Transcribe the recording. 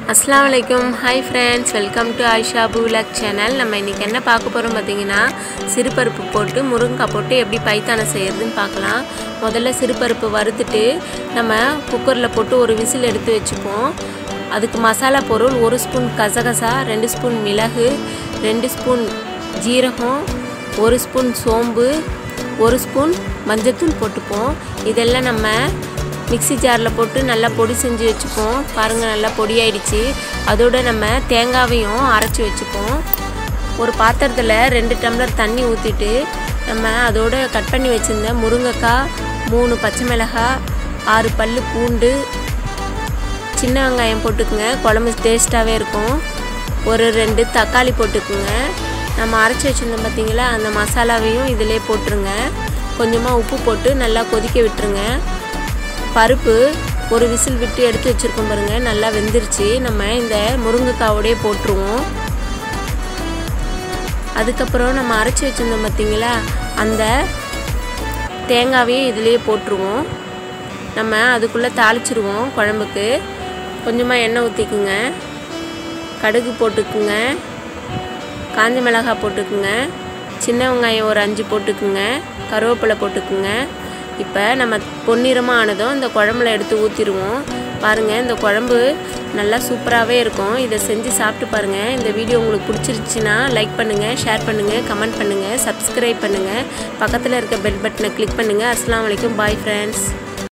அஸ்ஸலாமு அலைக்கும் hi friends welcome to Ayesha பூலாக் சேனல் நம்ம இன்றைக்கி என்ன பார்க்க போகிறோம் பார்த்தீங்கன்னா சிறுபருப்பு போட்டு முருங்கைக்காய் போட்டு எப்படி பைத்தானை செய்கிறதுன்னு பார்க்கலாம் முதல்ல சிறுபருப்பு வறுத்துட்டு நம்ம குக்கரில் போட்டு ஒரு விசில் எடுத்து வச்சுப்போம் அதுக்கு மசாலா பொருள் ஒரு ஸ்பூன் கசகசா ரெண்டு ஸ்பூன் மிளகு ரெண்டு ஸ்பூன் ஜீரகம் ஒரு ஸ்பூன் சோம்பு ஒரு ஸ்பூன் மஞ்சத்தூள் போட்டுப்போம் இதெல்லாம் நம்ம மிக்ஸி ஜாரில் போட்டு நல்லா பொடி செஞ்சு வச்சுப்போம் பாருங்கள் நல்லா பொடியாயிடுச்சு அதோட நம்ம தேங்காவையும் அரைச்சி வச்சுப்போம் ஒரு பாத்திரத்தில் ரெண்டு டம்ளர் தண்ணி ஊற்றிட்டு நம்ம அதோட கட் பண்ணி வச்சுருந்த முருங்கைக்காய் மூணு பச்சை மிளகாய் ஆறு பல் பூண்டு சின்ன வெங்காயம் போட்டுக்குங்க குழம்பு டேஸ்ட்டாகவே இருக்கும் ஒரு ரெண்டு தக்காளி போட்டுக்குங்க நம்ம அரைச்சி வச்சுருந்தோம் பார்த்தீங்களா அந்த மசாலாவையும் இதிலே போட்டுருங்க கொஞ்சமாக உப்பு போட்டு நல்லா கொதிக்க விட்டுருங்க பருப்பு ஒரு விசில் விட்டு எடுத்து வச்சுருக்கோம் பாருங்கள் நல்லா வெந்துருச்சு நம்ம இந்த முருங்கைக்காவோடையே போட்டுருவோம் அதுக்கப்புறம் நம்ம அரைச்சி வச்சுருந்தோம் பார்த்தீங்களா அந்த தேங்காவையும் இதிலேயே போட்டுருவோம் நம்ம அதுக்குள்ளே தாளிச்சிருவோம் குழம்புக்கு கொஞ்சமாக எண்ணெய் ஊற்றிக்குங்க கடுகு போட்டுக்குங்க காஞ்ச மிளகாய் போட்டுக்குங்க சின்ன வெங்காயம் ஒரு அஞ்சு போட்டுக்குங்க கருவேப்பிலை போட்டுக்குங்க இப்போ நம்ம பொன்னிறமாக ஆனதும் இந்த குழம்புல எடுத்து ஊற்றிடுவோம் பாருங்கள் இந்த குழம்பு நல்லா சூப்பராகவே இருக்கும் இதை செஞ்சு சாப்பிட்டு பாருங்கள் இந்த வீடியோ உங்களுக்கு பிடிச்சிருச்சுன்னா லைக் பண்ணுங்கள் ஷேர் பண்ணுங்கள் கமெண்ட் பண்ணுங்கள் சப்ஸ்கிரைப் பண்ணுங்கள் பக்கத்தில் இருக்க பெல் பட்டனை கிளிக் பண்ணுங்கள் அஸ்லாம் வலைக்கும் பாய் ஃப்ரெண்ட்ஸ்